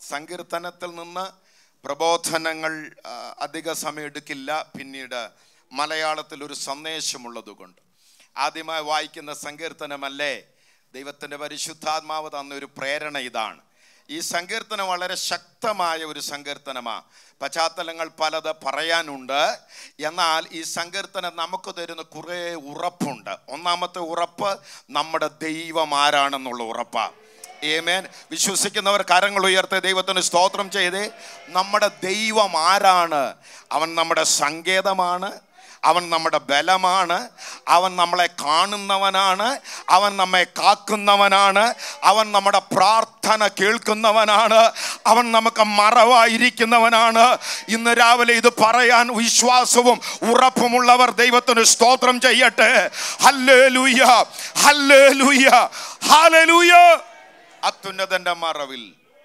സങ്കീർത്തനത്തിൽ നിന്ന് പ്രബോധനങ്ങൾ ആ, അധിക സമയം എടുക്കില്ല പിന്നീട് മലയാളത്തിൽ ഒരു സന്ദേശമുള്ളത് കൊണ്ട് ആദ്യമായി വായിക്കുന്ന സങ്കീർത്തനമല്ലേ ദൈവത്തിൻ്റെ പരിശുദ്ധാത്മാവ് തന്ന ഒരു പ്രേരണ ഇതാണ് ഈ സങ്കീർത്തനം വളരെ ശക്തമായ ഒരു സങ്കീർത്തനമാണ് പശ്ചാത്തലങ്ങൾ പലത് പറയാനുണ്ട് എന്നാൽ ഈ സങ്കീർത്തനം നമുക്ക് തരുന്ന കുറേ ഉറപ്പുണ്ട് ഒന്നാമത്തെ ഉറപ്പ് നമ്മുടെ ദൈവം ആരാണെന്നുള്ള ഉറപ്പാണ് ഏമേൻ വിശ്വസിക്കുന്നവർ കരങ്ങൾ ഉയർത്തി ദൈവത്തിന് സ്തോത്രം ചെയ്തേ നമ്മുടെ ദൈവം ആരാണ് അവൻ നമ്മുടെ സങ്കേതമാണ് അവൻ നമ്മുടെ ബലമാണ് അവൻ നമ്മളെ കാണുന്നവനാണ് അവൻ നമ്മെ കാക്കുന്നവനാണ് അവൻ നമ്മുടെ പ്രാർത്ഥന കേൾക്കുന്നവനാണ് അവൻ നമുക്ക് മറവായിരിക്കുന്നവനാണ് ഇന്ന് രാവിലെ ഇത് പറയാൻ വിശ്വാസവും ഉറപ്പുമുള്ളവർ ദൈവത്തിന് സ്തോത്രം ചെയ്യട്ടെ ഹല്ലേ ലൂയ ഹല്ലേ ലൂയ ഹാലലൂയ അത്യുന്നതന്റെ മറവിൽ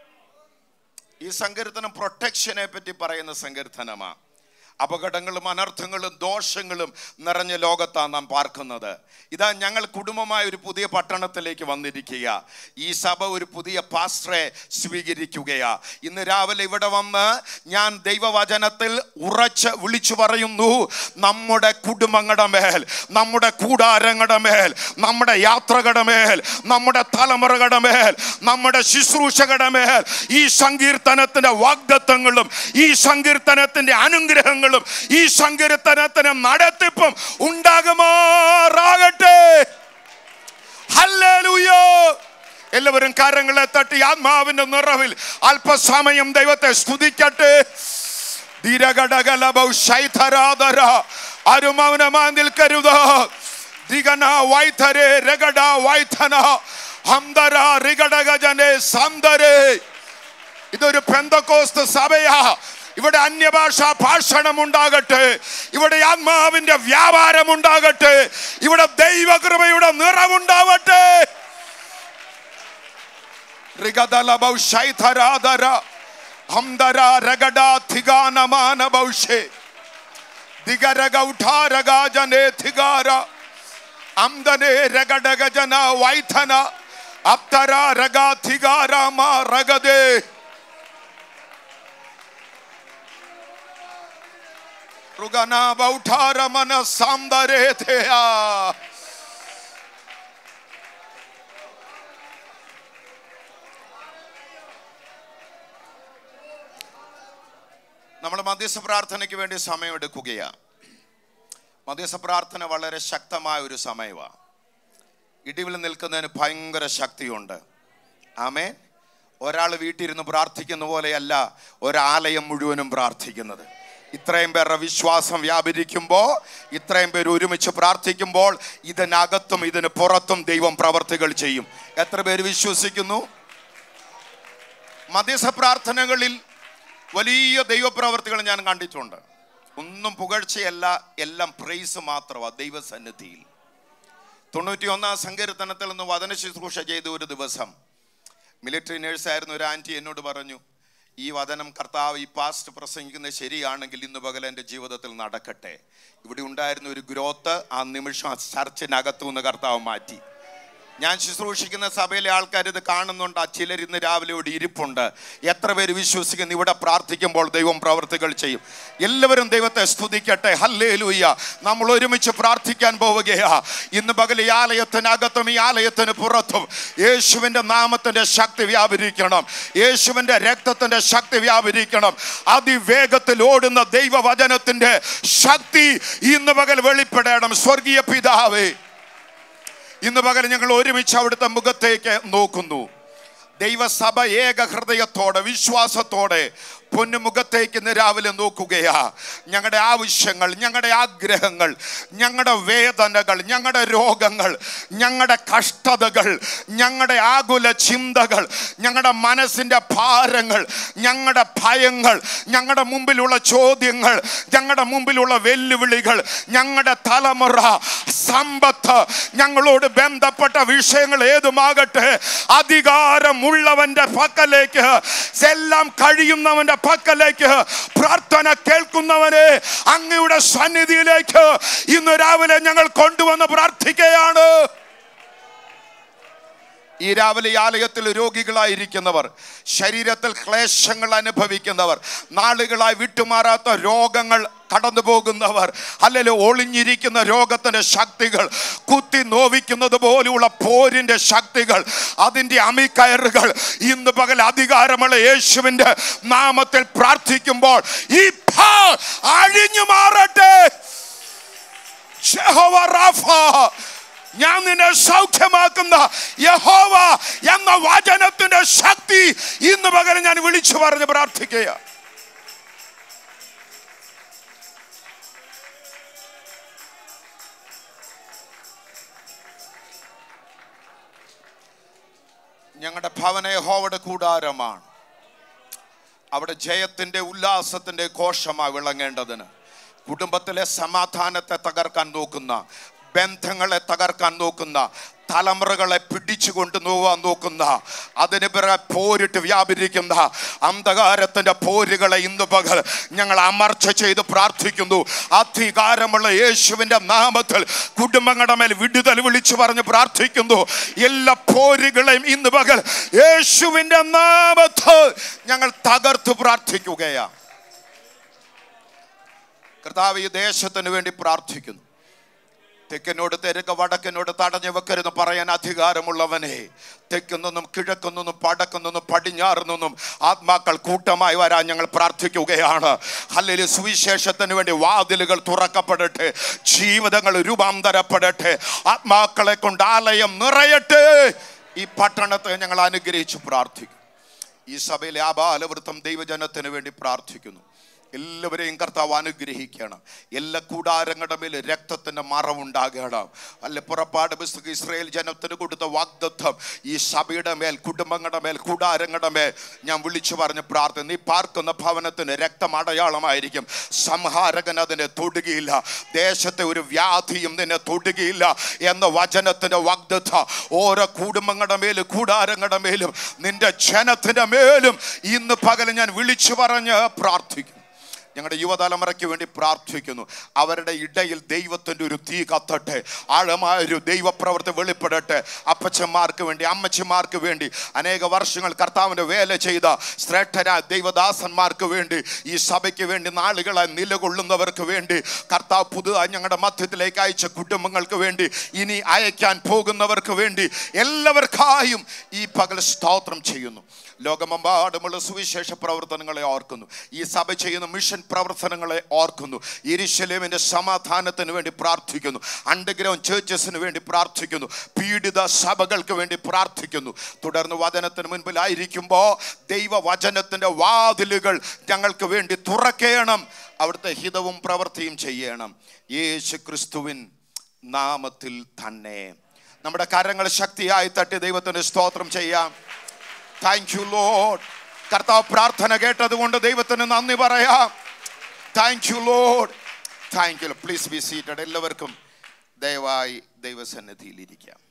ഈ സങ്കീർത്തനം പ്രൊട്ടക്ഷനെ പറ്റി പറയുന്ന സങ്കീർത്തനമാണ് അപകടങ്ങളും അനർത്ഥങ്ങളും ദോഷങ്ങളും നിറഞ്ഞ ലോകത്താണ് നാം പാർക്കുന്നത് ഇതാ ഞങ്ങൾ കുടുംബമായ ഒരു പുതിയ പട്ടണത്തിലേക്ക് വന്നിരിക്കുക ഈ സഭ ഒരു പുതിയ പാസ്റ്ററെ സ്വീകരിക്കുകയാ ഇന്ന് രാവിലെ ഇവിടെ വന്ന് ഞാൻ ദൈവവചനത്തിൽ ഉറച്ച് വിളിച്ചു പറയുന്നു നമ്മുടെ കുടുംബങ്ങളുടെ മേൽ നമ്മുടെ കൂടാരങ്ങളുടെ മേൽ നമ്മുടെ യാത്രകളുടെ മേൽ നമ്മുടെ തലമുറകളുടെ മേൽ നമ്മുടെ ശുശ്രൂഷകളുടെ മേൽ ഈ സങ്കീർത്തനത്തിന്റെ വാഗ്ദത്വങ്ങളും ഈ സങ്കീർത്തനത്തിന്റെ അനുഗ്രഹങ്ങളും ഈ സങ്കീർത്തനത്തിന് നടത്തിപ്പും ഉണ്ടാകുമാറാകട്ടെ ഹല്ലേലൂയ എല്ലാവരും കരങ്ങളെ തട്ടി ആത്മാവിന്റെ നിറവിൽ അല്പസമയം ദൈവത്തെ സ്തുതിക്കട്ടെ ധീരഘടകലഭൗ ശൈഥരാധര ആരും മൗനമാ നിൽക്കരുത് ദിഗന വൈഥരേ രഗട വൈഥന ഹംദര റിഗടഗജനെ സന്ദരേ ഇതൊരു പെന്തക്കോസ്ത് സഭയാ ഇവിടെ അന്യഭാഷ ഭാഷണം ഉണ്ടാകട്ടെ ഇവിടെ ആത്മാവിന്റെ വ്യാപാരം ഉണ്ടാകട്ടെ ഇവിടെ ദൈവകൃപയുടെ നിറവുണ്ടാവട്ടെ ഋഗദലഭൗ ശൈഥരാധര ഹംദര രഗഡ ധിഗാനമാന ഭൗഷേ ദിഗരഗ ഉഠാരഗാജനെ ധിഗാര അംദനെ രഗഡഗജന വൈഥന അപ്തര രഗ ധിഗാരാമ രഗദേ റുഗന ബൗഠാരമന സാംദരേ ഥേയാ നമ്മൾ മധ്യസ്ഥ പ്രാർത്ഥനയ്ക്ക് വേണ്ടി സമയമെടുക്കുകയാണ് മധ്യസ്ഥ പ്രാർത്ഥന വളരെ ശക്തമായ ഒരു സമയമാണ് ഇടിവിൽ നിൽക്കുന്നതിന് ഭയങ്കര ശക്തിയുണ്ട് ആമേ ഒരാൾ വീട്ടിലിരുന്ന് പ്രാർത്ഥിക്കുന്ന പോലെയല്ല ഒരാലയം മുഴുവനും പ്രാർത്ഥിക്കുന്നത് ഇത്രയും പേരുടെ വിശ്വാസം വ്യാപരിക്കുമ്പോൾ ഇത്രയും പേര് ഒരുമിച്ച് പ്രാർത്ഥിക്കുമ്പോൾ ഇതിനകത്തും ഇതിന് പുറത്തും ദൈവം പ്രവർത്തികൾ ചെയ്യും എത്ര പേര് വിശ്വസിക്കുന്നു മധ്യസ്ഥ പ്രാർത്ഥനകളിൽ വലിയ ദൈവപ്രവർത്തികൾ ഞാൻ കണ്ടിട്ടുണ്ട് ഒന്നും പുകഴ്ചയല്ല എല്ലാം പ്രൈസ് മാത്രമാണ് ദൈവസന്നിധിയിൽ തൊണ്ണൂറ്റി ഒന്നാം സങ്കീർത്തനത്തിൽ നിന്ന് വചന ശുശ്രൂഷ ചെയ്ത ഒരു ദിവസം മിലിറ്ററി നേഴ്സായിരുന്ന ഒരു ആൻറ്റി എന്നോട് പറഞ്ഞു ഈ വചനം കർത്താവ് ഈ പാസ്റ്റ് പ്രസംഗിക്കുന്നത് ശരിയാണെങ്കിൽ ഇന്ന് പകൽ എൻ്റെ ജീവിതത്തിൽ നടക്കട്ടെ ഇവിടെ ഉണ്ടായിരുന്ന ഒരു ഗ്രോത്ത് ആ നിമിഷം ആ ചർച്ചിനകത്തു നിന്ന് കർത്താവ് മാറ്റി ഞാൻ ശുശ്രൂഷിക്കുന്ന സഭയിലെ ആൾക്കാർ ഇത് കാണുന്നുണ്ട് ആ ചിലർ ഇന്ന് രാവിലെ ഇവിടെ ഇരിപ്പുണ്ട് എത്ര പേര് വിശ്വസിക്കുന്നു ഇവിടെ പ്രാർത്ഥിക്കുമ്പോൾ ദൈവം പ്രവർത്തികൾ ചെയ്യും എല്ലാവരും ദൈവത്തെ സ്തുതിക്കട്ടെ ഹല്ലേ ലൂയ്യ നമ്മൾ ഒരുമിച്ച് പ്രാർത്ഥിക്കാൻ പോവുകയാ ഇന്ന് പകൽ ഈ ആലയത്തിനകത്തും ഈ ആലയത്തിന് പുറത്തും യേശുവിൻ്റെ നാമത്തിൻ്റെ ശക്തി വ്യാപരിക്കണം യേശുവിൻ്റെ രക്തത്തിൻ്റെ ശക്തി വ്യാപരിക്കണം അതിവേഗത്തിൽ ഓടുന്ന ദൈവവചനത്തിൻ്റെ ശക്തി ഇന്ന് പകൽ വെളിപ്പെടണം സ്വർഗീയ പിതാവേ ഇന്ന് പകരം ഞങ്ങൾ ഒരുമിച്ച് അവിടുത്തെ മുഖത്തേക്ക് നോക്കുന്നു ദൈവസഭ ഏക ഹൃദയത്തോടെ വിശ്വാസത്തോടെ പൊന്നുമുഖത്തേക്ക് ഇന്ന് രാവിലെ നോക്കുകയാ ഞങ്ങളുടെ ആവശ്യങ്ങൾ ഞങ്ങളുടെ ആഗ്രഹങ്ങൾ ഞങ്ങളുടെ വേദനകൾ ഞങ്ങളുടെ രോഗങ്ങൾ ഞങ്ങളുടെ കഷ്ടതകൾ ഞങ്ങളുടെ ആകുല ചിന്തകൾ ഞങ്ങളുടെ മനസ്സിൻ്റെ ഭാരങ്ങൾ ഞങ്ങളുടെ ഭയങ്ങൾ ഞങ്ങളുടെ മുമ്പിലുള്ള ചോദ്യങ്ങൾ ഞങ്ങളുടെ മുമ്പിലുള്ള വെല്ലുവിളികൾ ഞങ്ങളുടെ തലമുറ സമ്പത്ത് ഞങ്ങളോട് ബന്ധപ്പെട്ട വിഷയങ്ങൾ ഏതുമാകട്ടെ അധികാരമുള്ളവന്റെ പക്കലേക്ക് എല്ലാം കഴിയുന്നവന്റെ പക്കലേക്ക് പ്രാർത്ഥന കേൾക്കുന്നവനെ അങ്ങയുടെ സന്നിധിയിലേക്ക് ഇന്ന് രാവിലെ ഞങ്ങൾ കൊണ്ടുവന്ന് പ്രാർത്ഥിക്കുകയാണ് ഈ രാവിലെ ഈ ആലയത്തിൽ രോഗികളായിരിക്കുന്നവർ ശരീരത്തിൽ ക്ലേശങ്ങൾ അനുഭവിക്കുന്നവർ നാളുകളായി വിട്ടുമാറാത്ത രോഗങ്ങൾ കടന്നു പോകുന്നവർ അല്ലെങ്കിൽ ഒളിഞ്ഞിരിക്കുന്ന രോഗത്തിന്റെ ശക്തികൾ കുത്തി നോവിക്കുന്നത് പോലെയുള്ള പോരിന്റെ ശക്തികൾ അതിന്റെ അമിക്കയറുകൾ ഇന്ന് പകൽ അധികാരമുള്ള യേശുവിന്റെ നാമത്തിൽ പ്രാർത്ഥിക്കുമ്പോൾ ഈ ഭാ അഴിഞ്ഞു മാറട്ടെ യഹോവ റാഫ ഞാൻ നിന്നെ സൗഖ്യമാക്കുന്ന യഹോവ എന്ന വചനത്തിന്റെ ശക്തി ഇന്ന് പകരം ഞാൻ വിളിച്ചു പറഞ്ഞ് പ്രാർത്ഥിക്കുക ഞങ്ങളുടെ ഭവന യഹോവയുടെ കൂടാരമാണ് അവിടെ ജയത്തിന്റെ ഉല്ലാസത്തിന്റെ ഘോഷമായി വിളങ്ങേണ്ടതിന് കുടുംബത്തിലെ സമാധാനത്തെ തകർക്കാൻ നോക്കുന്ന ബന്ധങ്ങളെ തകർക്കാൻ നോക്കുന്ന തലമുറകളെ പിടിച്ചു കൊണ്ടു പോകാൻ നോക്കുന്ന അതിന് പിറകെ പോരിട്ട് വ്യാപരിക്കുന്ന അന്ധകാരത്തിന്റെ പോരുകളെ ഇന്ന് പകൽ ഞങ്ങൾ അമർച്ച ചെയ്ത് പ്രാർത്ഥിക്കുന്നു അധികാരമുള്ള യേശുവിന്റെ നാമത്തിൽ കുടുംബങ്ങളുടെ മേൽ വിടുതൽ വിളിച്ചു പറഞ്ഞ് പ്രാർത്ഥിക്കുന്നു എല്ലാ പോരുകളെയും ഇന്ന് പകൽ യേശുവിന്റെ നാമത്തിൽ ഞങ്ങൾ തകർത്ത് പ്രാർത്ഥിക്കുകയാണ് കർത്താവ് ഈ ദേശത്തിന് വേണ്ടി പ്രാർത്ഥിക്കുന്നു തെക്കിനോട് തെരുക്ക് വടക്കിനോട് തടഞ്ഞു വെക്കരുത് പറയാൻ അധികാരമുള്ളവനെ തെക്കുനിന്നും കിഴക്കുനിന്നും പടക്കുനിന്നും പടിഞ്ഞാറുനിന്നും ആത്മാക്കൾ കൂട്ടമായി വരാൻ ഞങ്ങൾ പ്രാർത്ഥിക്കുകയാണ് അല്ലെങ്കിൽ സുവിശേഷത്തിന് വേണ്ടി വാതിലുകൾ തുറക്കപ്പെടട്ടെ ജീവിതങ്ങൾ രൂപാന്തരപ്പെടട്ടെ ആത്മാക്കളെ കൊണ്ട് ആലയം നിറയട്ടെ ഈ പട്ടണത്തെ ഞങ്ങൾ അനുഗ്രഹിച്ച് പ്രാർത്ഥിക്കും ഈ സഭയിലെ ആബാലവൃത്തം ദൈവജനത്തിന് വേണ്ടി പ്രാർത്ഥിക്കുന്നു എല്ലാവരെയും കർത്താവ് അനുഗ്രഹിക്കണം എല്ലാ കൂടാരങ്ങളുടെ മേൽ രക്തത്തിന്റെ മറവുണ്ടാകണം അല്ല പുറപ്പാട് പുസ്തകം ഇസ്രയേൽ ജനത്തിന് കൊടുത്ത വാഗ്ദത്വം ഈ സഭയുടെ മേൽ കുടുംബങ്ങളുടെ മേൽ കൂടാരങ്ങളുടെ മേൽ ഞാൻ വിളിച്ചു പറഞ്ഞ് പ്രാർത്ഥന നീ പാർക്കുന്ന ഭവനത്തിന് രക്തം അടയാളമായിരിക്കും സംഹാരകൻ അതിനെ തൊടുകയില്ല ദേശത്തെ ഒരു വ്യാധിയും നിന്നെ തൊടുകയില്ല എന്ന വചനത്തിന്റെ വാഗ്ദത്വം ഓരോ കുടുംബങ്ങളുടെ മേലും കൂടാരങ്ങളുടെ മേലും നിന്റെ ജനത്തിന്റെ മേലും ഇന്ന് പകൽ ഞാൻ വിളിച്ചു പറഞ്ഞ് പ്രാർത്ഥിക്കും ഞങ്ങളുടെ യുവതലമുറയ്ക്ക് വേണ്ടി പ്രാർത്ഥിക്കുന്നു അവരുടെ ഇടയിൽ ദൈവത്തിൻ്റെ ഒരു തീ കത്തട്ടെ ആഴമായ ഒരു ദൈവപ്രവൃത്തി വെളിപ്പെടട്ടെ അപ്പച്ചന്മാർക്ക് വേണ്ടി അമ്മച്ചിമാർക്ക് വേണ്ടി അനേക വർഷങ്ങൾ കർത്താവിൻ്റെ വേല ചെയ്ത ശ്രേഷ്ഠരായ ദൈവദാസന്മാർക്ക് വേണ്ടി ഈ സഭയ്ക്ക് വേണ്ടി നാളുകളായി നിലകൊള്ളുന്നവർക്ക് വേണ്ടി കർത്താവ് പുതുതായി ഞങ്ങളുടെ മധ്യത്തിലേക്ക് അയച്ച കുടുംബങ്ങൾക്ക് വേണ്ടി ഇനി അയക്കാൻ പോകുന്നവർക്ക് വേണ്ടി എല്ലാവർക്കായും ഈ പകൽ സ്തോത്രം ചെയ്യുന്നു ലോകമെമ്പാടുമുള്ള സുവിശേഷ പ്രവർത്തനങ്ങളെ ഓർക്കുന്നു ഈ സഭ ചെയ്യുന്ന മിഷൻ പ്രവർത്തനങ്ങളെ ഓർക്കുന്നു ഇരിശലേമിന്റെ സമാധാനത്തിന് വേണ്ടി പ്രാർത്ഥിക്കുന്നു അണ്ടർഗ്രൗണ്ട് ചേർച്ചസിന് വേണ്ടി പ്രാർത്ഥിക്കുന്നു പീഡിത സഭകൾക്ക് വേണ്ടി പ്രാർത്ഥിക്കുന്നു തുടർന്ന് വചനത്തിന് മുൻപിലായിരിക്കുമ്പോൾ ദൈവവചനത്തിന്റെ വാതിലുകൾ ഞങ്ങൾക്ക് വേണ്ടി തുറക്കേണം അവിടുത്തെ ഹിതവും പ്രവൃത്തിയും ചെയ്യണം യേശു ക്രിസ്തുവിൻ നാമത്തിൽ തന്നെ നമ്മുടെ കരങ്ങൾ ശക്തിയായി തട്ടി ദൈവത്തിന് സ്തോത്രം ചെയ്യാം താങ്ക് യു ലോഡ് കർത്താവ് പ്രാർത്ഥന കേട്ടതുകൊണ്ട് ദൈവത്തിന് നന്ദി പറയാം thank you Lord thank you please be seated എല്ലാവർക്കും ദയവായി ദൈവസന്നിധിയിൽ ഇരിക്കാം